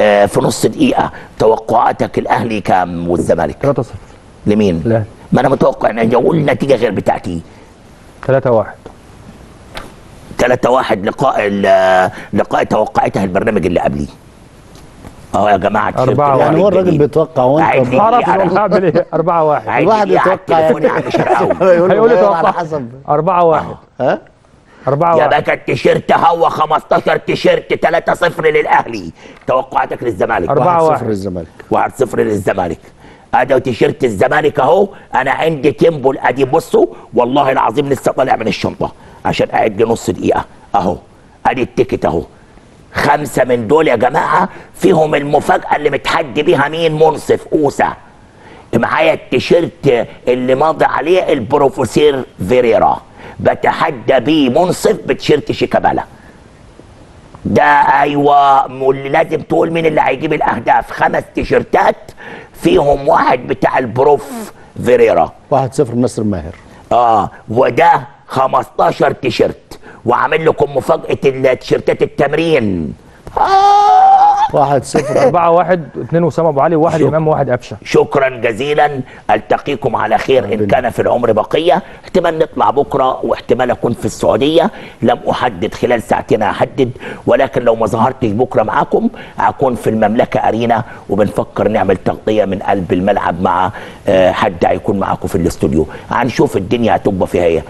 آه في نص دقيقه توقعاتك الاهلي كام والزمالك 3-0 لمين الأهلي. ما انا متوقع ان اقول نتيجه غير بتاعتي 3-1 3 1 لقاء ال- لقاء توقعتها البرنامج اللي قبلي اه يا جماعه التيشيرت أربعة الأهلي يعني هو الراجل الجديد. بيتوقع وانت عادي. بتتوقع. معرفش والله اعمل ايه 4-1 عادي الواحد ليه على يتوقع التليفون يا عم شرقاوي هيقول هيقول لي له على توقع حسب 4-1 ها 4-1 يا باشا التيشيرت هو 15 تيشيرت 3 0 للاهلي توقعاتك للزمالك أربعة 1-0 واحد. للزمالك 1 0 للزمالك ادي تيشيرت الزمالك اهو انا عندي تيمبو ادي بصوا والله العظيم لسه طالع من الشنطه عشان قاعد لي نص دقيقه اهو ادي التيكت اهو خمسه من دول يا جماعه فيهم المفاجاه اللي متحدي بيها مين منصف اوسا معايا التيشيرت اللي ماضي عليه البروفيسور فيريرا بتحدى بيه منصف بتيشيرت شيكابالا ده ايوه واللي لازم تقول مين اللي هيجيب الاهداف خمس تيشيرتات فيهم واحد بتاع البروف فيريرا 1-0 لنصر ماهر اه وده 15 تيشيرت وعامل لكم مفاجاه التيشيرتات التمرين آه 1-0 4-1 2 اسامه ابو علي وواحد امام وواحد قفشه شكرا جزيلا التقيكم على خير ان كان في العمر بقيه احتمال نطلع بكره واحتمال اكون في السعوديه لم احدد خلال ساعتين احدد ولكن لو ما ظهرتش بكره معاكم هكون في المملكه ارينا وبنفكر نعمل تغطيه من قلب الملعب مع آه، حد هيكون معاكم في الاستوديو هنشوف الدنيا هتبقى فيها ايه